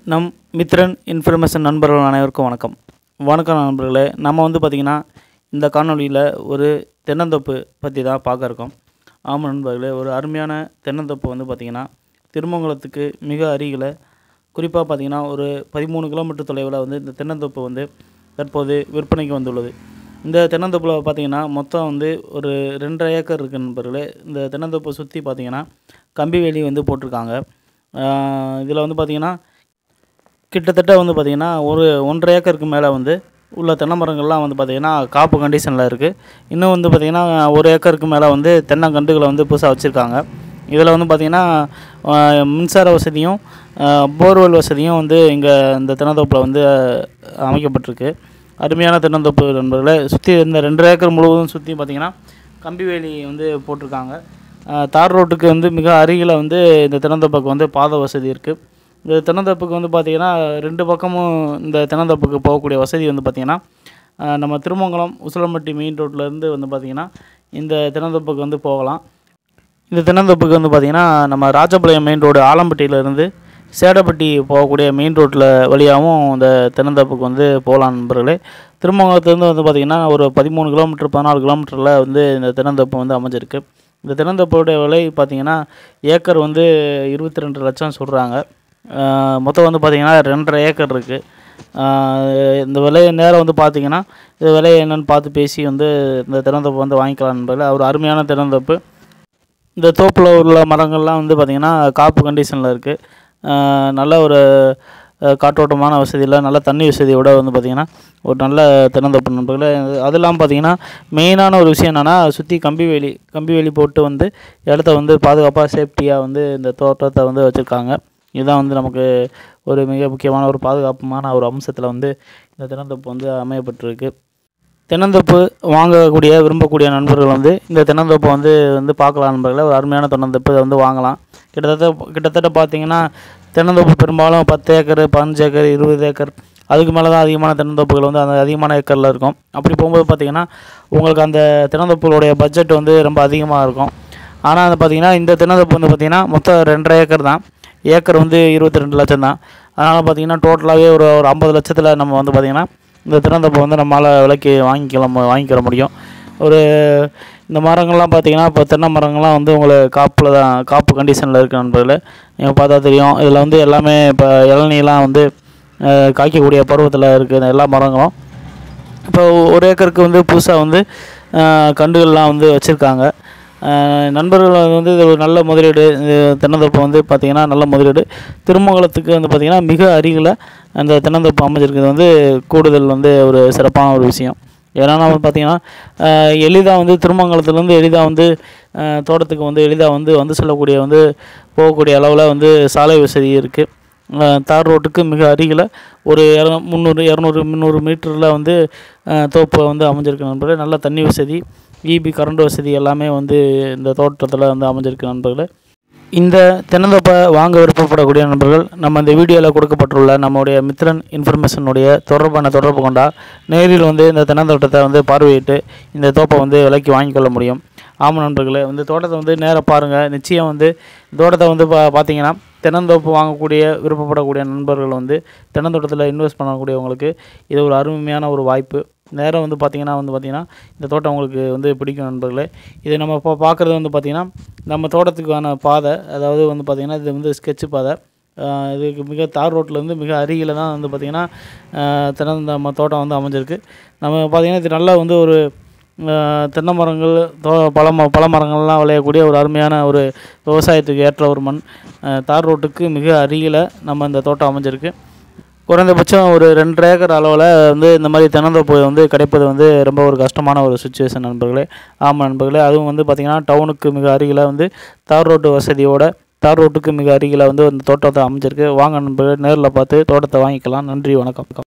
நம் மித்ரன் இன்ஃபர்மேஷன் நண்பர்கள் அனைவருக்கும் வணக்கம் வணக்கம் நண்பர்களே நம்ம வந்து பார்த்திங்கன்னா இந்த காணொளியில் ஒரு தென்னந்தோப்பு பற்றி தான் பார்க்க இருக்கோம் ஆமாம் நண்பர்களே ஒரு அருமையான தென்னந்தோப்பு வந்து பார்த்திங்கன்னா திருமங்கலத்துக்கு மிக அருகில் குறிப்பாக பார்த்திங்கன்னா ஒரு பதிமூணு கிலோமீட்டர் தொலைவில் வந்து இந்த தென்னந்தோப்பு வந்து தற்போது விற்பனைக்கு வந்துள்ளது இந்த தென்னந்தோப்பில் பார்த்திங்கன்னா மொத்தம் வந்து ஒரு ரெண்டரை ஏக்கர் இருக்குது நண்பர்களே இந்த தென்னந்தோப்பை சுற்றி பார்த்திங்கன்னா கம்பி வேலி வந்து போட்டிருக்காங்க இதில் வந்து பார்த்திங்கன்னா கிட்டத்தட்ட வந்து பார்த்திங்கன்னா ஒரு ஒன்றரை ஏக்கருக்கு மேலே வந்து உள்ள தென்னை மரங்கள்லாம் வந்து பார்த்திங்கன்னா காப்பு கண்டிஷனில் இருக்குது இன்னும் வந்து பார்த்திங்கன்னா ஒரு ஏக்கருக்கு மேலே வந்து தென்னங்கன்றுகளை வந்து புதுசாக வச்சுருக்காங்க இதில் வந்து பார்த்திங்கன்னா ஆஹ், மின்சார வசதியும் போர்வெல் வசதியும் வந்து இங்கே இந்த தென்னந்தோப்பில் வந்து அமைக்கப்பட்டிருக்கு அருமையான தென்னந்தோப்பு நண்பர்களே சுற்றி இந்த ரெண்டரை ஏக்கர் முழுவதும் சுற்றி பார்த்திங்கன்னா கம்பி வேலி வந்து போட்டிருக்காங்க ஆஹ், தார் ரோட்டுக்கு வந்து மிக அருகில் வந்து இந்த தென்னந்தோப்புக்கு வந்து பாத வசதி இருக்குது இந்த தென்னந்தோப்புக்கு வந்து பார்த்திங்கன்னா ரெண்டு பக்கமும் இந்த தென்னந்தோப்புக்கு போகக்கூடிய வசதி வந்து பார்த்திங்கன்னா ஆஹ், நம்ம திருமங்கலம் உசிலம்பட்டி மெயின் ரோட்லேருந்து வந்து பார்த்திங்கன்னா இந்த தென்னந்தோப்புக்கு வந்து போகலாம் இந்த தென்னந்தோப்புக்கு வந்து பார்த்திங்கன்னா நம்ம ராஜபாளையம் மெயின் ரோடு ஆலம்பட்டியிலேருந்து சேடப்பட்டி போகக்கூடிய மெயின் ரோட்டில் வழியாகவும் இந்த தென்னந்தோப்புக்கு வந்து போகலாம் நண்பர்களே திருமங்கலத்துலேருந்து வந்து பார்த்திங்கன்னா ஒரு பதிமூணு கிலோமீட்டர் பதினாலு கிலோமீட்டரில் வந்து இந்த தென்னந்தோப்பு வந்து அமைஞ்சிருக்கு இந்த தென்னந்தோப்போடைய விலை பார்த்திங்கன்னா ஏக்கர் வந்து இருபத்தி ரெண்டு லட்சம் சொல்கிறாங்க மொத்தம் வந்து பார்த்திங்கன்னா ரெண்டரை ஏக்கர் இருக்குது இந்த விலையை நேரம் வந்து பார்த்திங்கன்னா இந்த விலையை என்னென்னு பார்த்து பேசி வந்து இந்த தென்னந்தோப்பு வந்து வாங்கிக்கலாம் நண்பர்களே ஒரு அருமையான தென்னந்தோப்பு இந்த தோப்பில் உள்ள மரங்கள்லாம் வந்து பார்த்திங்கன்னா காப்பு கண்டிஷனில் இருக்குது நல்ல ஒரு அஹ், காற்றோட்டமான வசதியில் நல்ல தண்ணி வசதியோட வந்து பார்த்திங்கன்னா ஒரு நல்ல தென்னந்தோப்பு நண்பர்களே அதெல்லாம் பார்த்திங்கன்னா மெயினான ஒரு விஷயம் என்னென்னா சுற்றி கம்பி வேலி கம்பி வேலி போட்டு வந்து இடத்த வந்து பாதுகாப்பாக சேஃப்டியாக வந்து இந்த தோட்டத்தை வந்து வச்சுருக்காங்க இதுதான் வந்து நமக்கு ஒரு மிக முக்கியமான ஒரு பாதுகாப்புமான ஒரு அம்சத்தில் வந்து இந்த தென்னந்தோப்பு வந்து அமையப்பட்டிருக்கு தென்னந்தோப்பு வாங்கக்கூடிய விரும்பக்கூடிய நண்பர்கள் வந்து இந்த தென்னந்தோப்பை வந்து வந்து பார்க்கலாம் நண்பர்களே ஒரு அருமையான தென்னந்தோப்பு இதை வந்து வாங்கலாம் கிட்டத்தட்ட கிட்டத்தட்ட பார்த்தீங்கன்னா தென்னந்தோப்பு பெரும்பாலும் பத்து ஏக்கர் பதினஞ்சு ஏக்கர் இருபது ஏக்கர் அதுக்கு மேலே தான் அதிகமான தென்னந்தோப்புகள் வந்து அந்த அதிகமான ஏக்கரில் இருக்கும் அப்படி போகும்போது பார்த்தீங்கன்னா உங்களுக்கு அந்த தென்னந்தோப்புகளுடைய பட்ஜெட் வந்து ரொம்ப அதிகமாக இருக்கும் ஆனால் வந்து பார்த்தீங்கன்னா இந்த தென்னந்தோப்பு வந்து பார்த்தீங்கன்னா மொத்தம் ரெண்டரை ஏக்கர் தான் ஏக்கர் வந்து இருபத்தி ரெண்டு லட்சம் தான் அதனால் பார்த்தீங்கன்னா டோட்டலாகவே ஒரு ஒரு ஐம்பது லட்சத்தில் நம்ம வந்து பார்த்திங்கன்னா இந்த திறந்தப்போ வந்து நம்மளால் விலைக்கு வாங்கிக்கலாம் வாங்கிக்கிற முடியும் ஒரு இந்த மரங்கள்லாம் பார்த்தீங்கன்னா இப்போ தென்னை மரங்கள்லாம் வந்து உங்களுக்கு காப்பில் தான் காப்பு கண்டிஷனில் இருக்குது நண்பர்களே நீங்கள் பார்த்தா தெரியும் இதில் வந்து எல்லாமே இப்போ இளநீலாம் வந்து அஹ், காய்க்கக்கூடிய பருவத்தில் இருக்குது எல்லா மரங்களும் இப்போ ஒரு ஏக்கருக்கு வந்து புதுசாக வந்து அஹ், கன்றுகள்லாம் வந்து வச்சுருக்காங்க நண்பர்கள் வந்து இது ஒரு நல்ல முதலீடு இது தென்னந்தோப்பு வந்து பார்த்திங்கன்னா நல்ல முதலீடு திருமங்கலத்துக்கு வந்து பார்த்திங்கன்னா மிக அருகில் அந்த தென்னந்தோப்பு அமைஞ்சிருக்கிறது வந்து கூடுதல் வந்து ஒரு சிறப்பான ஒரு விஷயம் ஏன்னா வந்து பார்த்திங்கன்னா எளிதாக வந்து திருமங்கலத்துலேருந்து எளிதாக வந்து அஹ், தோட்டத்துக்கு வந்து எளிதாக வந்து வந்து செல்லக்கூடிய வந்து போகக்கூடிய அளவில் வந்து சாலை வசதி இருக்குது அஹ் தார் ரோட்டுக்கு மிக அருகில் ஒரு இர முந்நூறு இரநூறு முந்நூறு மீட்டரில் வந்து அஹ், தோப்பு வந்து அமைஞ்சிருக்கு நண்பர்களே நல்ல தண்ணி வசதி இபி கரண்ட் வசதி எல்லாமே வந்து இந்த தோட்டத்தில் வந்து அமைஞ்சிருக்கு நண்பர்களே இந்த தென்னந்தோப்பை வாங்க விருப்பப்படக்கூடிய நண்பர்கள் நம்ம இந்த வீடியோவில் கொடுக்கப்பட்டுள்ள நம்முடைய மித்ரன் இன்ஃபர்மேஷனுடைய தொடர்பான தொடர்பு கொண்டா நேரில் வந்து இந்த தென்னந்தோட்டத்தை வந்து பார்வையிட்டு இந்த தோப்பை வந்து விலைக்கு வாங்கிக்கொள்ள முடியும் ஆமாம் நண்பர்களே இந்த தோட்டத்தை வந்து நேராக பாருங்கள் நிச்சயம் வந்து இந்த தோட்டத்தை வந்து பா பார்த்தீங்கன்னா தென்னந்தோப்பு வாங்கக்கூடிய விருப்பப்படக்கூடிய நண்பர்கள் வந்து தென்னந்தோட்டத்தில் இன்வெஸ்ட் பண்ணக்கூடியவங்களுக்கு இது ஒரு அருமையான ஒரு வாய்ப்பு நேரம் வந்து பார்த்திங்கன்னா வந்து பார்த்திங்கன்னா இந்த தோட்டம் உங்களுக்கு வந்து பிடிக்கும் நண்பர்களே இது நம்ம இப்போ பார்க்குறது வந்து பார்த்திங்கன்னா நம்ம தோட்டத்துக்கான பாதை அதாவது வந்து பார்த்திங்கன்னா இது வந்து ஸ்கெட்சு பாதை ஆஹ் இதுக்கு மிக தார் ரோட்லேருந்து மிக அருகில் தான் வந்து பார்த்திங்கன்னா ஆஹ் தென்னை நம்ம தோட்டம் வந்து அமைஞ்சிருக்கு நம்ம பார்த்திங்கன்னா இது நல்லா வந்து ஒரு ஆஹ் தென்னை மரங்கள் தோ பழ ம பழ மரங்கள்லாம் விளையக்கூடிய ஒரு அருமையான ஒரு விவசாயத்துக்கு ஏற்ற ஒரு மண் ஆஹ் தார் ரோட்டுக்கு மிக அருகில் நம்ம இந்த தோட்டம் அமைஞ்சிருக்கு குறைந்தபட்சம் ஒரு ரெண்டரை ஏக்கர் அளவில் வந்து இந்த மாதிரி தென்னந்தோப்பு வந்து கிடைப்பது வந்து ரொம்ப ஒரு கஷ்டமான ஒரு சுச்சுவேஷன் நண்பர்களே ஆமாம் நண்பர்களே அதுவும் வந்து பார்த்திங்கன்னா டவுனுக்கு மிக அருகில் வந்து தார் ரோட்டு வசதியோட தார் ரோட்டுக்கு மிக அருகில் வந்து இந்த தோட்டத்தை அமைஞ்சிருக்கு வாங்க நண்பர்களே நேரில் பார்த்து தோட்டத்தை வாங்கிக்கலாம் நன்றி வணக்கம்